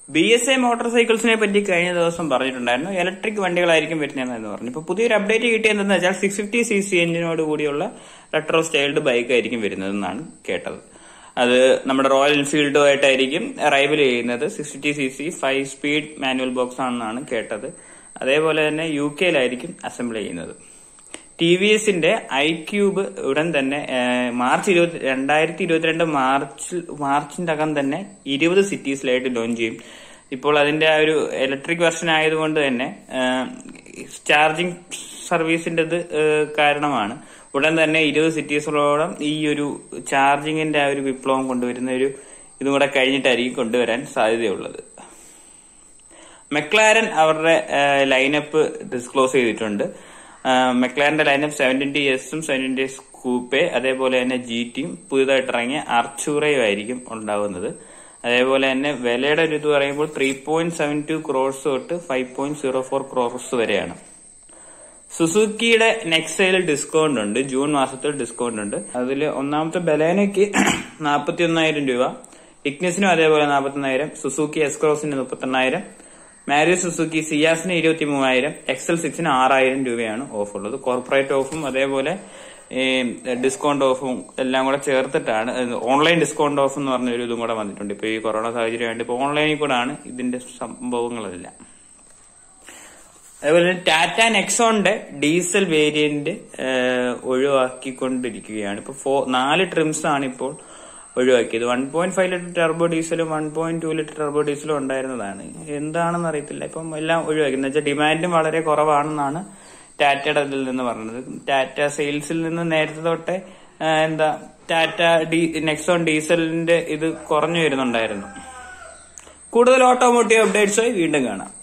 B S I motor സൈക്കിൾസിനെ പറ്റി കഴിഞ്ഞ ദിവസം പറഞ്ഞിട്ടുണ്ടായിരുന്നു ഇലക്ട്രിക് വണ്ടികളായിരിക്കും വരുന്നതെന്ന് പറഞ്ഞു ഇപ്പൊ പുതിയൊരു അപ്ഡേറ്റ് കിട്ടിയതെന്ന് വെച്ചാൽ സിക്സ് ഫിഫ്റ്റി സി സി എഞ്ചിനോട് കൂടിയുള്ള റെട്രോ സ്റ്റൈൽഡ് ബൈക്ക് ആയിരിക്കും വരുന്നതെന്നാണ് കേട്ടത് അത് നമ്മുടെ റോയൽ എൻഫീൽഡുമായിട്ടായിരിക്കും റൈവൽ ചെയ്യുന്നത് six fifty C C five speed manual box ആണെന്നാണ് കേട്ടത് അതേപോലെ തന്നെ യു കെയിലായിരിക്കും അസംബിൾ ചെയ്യുന്നത് ടി വി എസിന്റെ ഐ ക്യൂബ് ഉടൻ തന്നെ ഏഹ്, മാർച്ച് ഇരുപത്തി രണ്ടായിരത്തി ഇരുപത്തിരണ്ട് മാർച്ചിൽ മാർച്ചിന്റെ അകം തന്നെ ഇരുപത് സിറ്റീസിലായിട്ട് ലോഞ്ച് ചെയ്യും ഇപ്പോൾ അതിന്റെ ആ ഒരു ഇലക്ട്രിക് വെർഷൻ ആയതുകൊണ്ട് തന്നെ ചാർജിങ് സർവീസിന്റെ ഇത് ഏഹ്, കാരണമാണ് ഉടൻ തന്നെ ഇരുപത് സിറ്റീസിലോളം ഈ ഒരു ചാർജിങ്ങിന്റെ ആ ഒരു വിപ്ലവം കൊണ്ടുവരുന്ന ഒരു ഇതും കൂടെ കഴിഞ്ഞിട്ടായിരിക്കും കൊണ്ടുവരാൻ സാധ്യതയുള്ളത് മെക്ലാരൻ അവരുടെ ലൈനപ്പ് ഡിസ്ക്ലോസ് ചെയ്തിട്ടുണ്ട് മെക്ലാരന്റെ ലൈനപ്പ് സെവൻ ട്വന്റി എസും സെവൻ ട്വന്റി എസ് കൂപ്പെ അതേപോലെ തന്നെ ജി ടിയും പുതുതായിട്ട് ഇറങ്ങിയ അർച്ചൂറയും ആയിരിക്കും ഉണ്ടാവുന്നത് അതേപോലെ തന്നെ വിലയുടെ ഒരു ഇത് പറയുമ്പോൾ three point seven two crores തൊട്ട് five point zero four crores വരെയാണ് സുസുക്കിയുടെ നെക്സൈൽ ഡിസ്കൗണ്ട് ഉണ്ട് ജൂൺ മാസത്തിൽ ഡിസ്കൗണ്ട് ഉണ്ട് അതിൽ ഒന്നാമത്തെ ബലേനയ്ക്ക് നാൽപ്പത്തി ഒന്നായിരം രൂപ ഇഗ്നിസിനും അതേപോലെ നാൽപ്പത്തൊന്നായിരം സുസുക്കി എസ്ക്രോസിന് മുപ്പത്തെണ്ണായിരം മാരി സുസുക്കി സിയാസിന് ഇരുപത്തി മൂവായിരം എക്സൽ സിക്സിന് ആറായിരം രൂപയാണ് ഓഫ് ഉള്ളത് കോർപ്പറേറ്റ് ഓഫും അതേപോലെ ഈ ഡിസ്കൗണ്ട് ഓഫും എല്ലാം കൂടെ ചേർത്തിട്ടാണ് ഓൺലൈൻ ഡിസ്കൗണ്ട് ഓഫ് എന്ന് പറഞ്ഞ ഒരു ഇതും കൂടെ വന്നിട്ടുണ്ട് ഇപ്പൊ ഈ കൊറോണ സാഹചര്യമായിട്ട് ഇപ്പൊ ഓൺലൈനിൽ കൂടെ ആണ് ഇതിന്റെ സംഭവങ്ങളെല്ലാം അതുപോലെ തന്നെ ടാറ്റ നെക്സോണിന്റെ ഡീസൽ വേരിയന്റ് ഒഴിവാക്കിക്കൊണ്ടിരിക്കുകയാണ് ഇപ്പൊ ഫോ നാല് ട്രിംസ് ആണ് ഇപ്പോൾ ഒഴിവാക്കിയത് one point five litre turbo ഡീസലും one point two litre turbo ഡീസലും ഉണ്ടായിരുന്നതാണ് എന്താണെന്ന് അറിയത്തില്ല ഇപ്പം എല്ലാം ഒഴിവാക്കി എന്ന് വെച്ചാൽ ഡിമാൻഡും വളരെ കുറവാണെന്നാണ് ടാറ്റയുടെ ഇതിൽ നിന്ന് പറഞ്ഞത് ടാറ്റ സെയിൽസിൽ നിന്ന് നേരത്തെ തൊട്ടേ ആ, എന്താ ടാറ്റ ഡി നെക്സോൺ ഡീസലിന്റെ ഇത് കുറഞ്ഞു വരുന്നുണ്ടായിരുന്നു കൂടുതൽ ഓട്ടോമോട്ടീവ് അപ്ഡേറ്റ്സായി വീണ്ടും കാണാം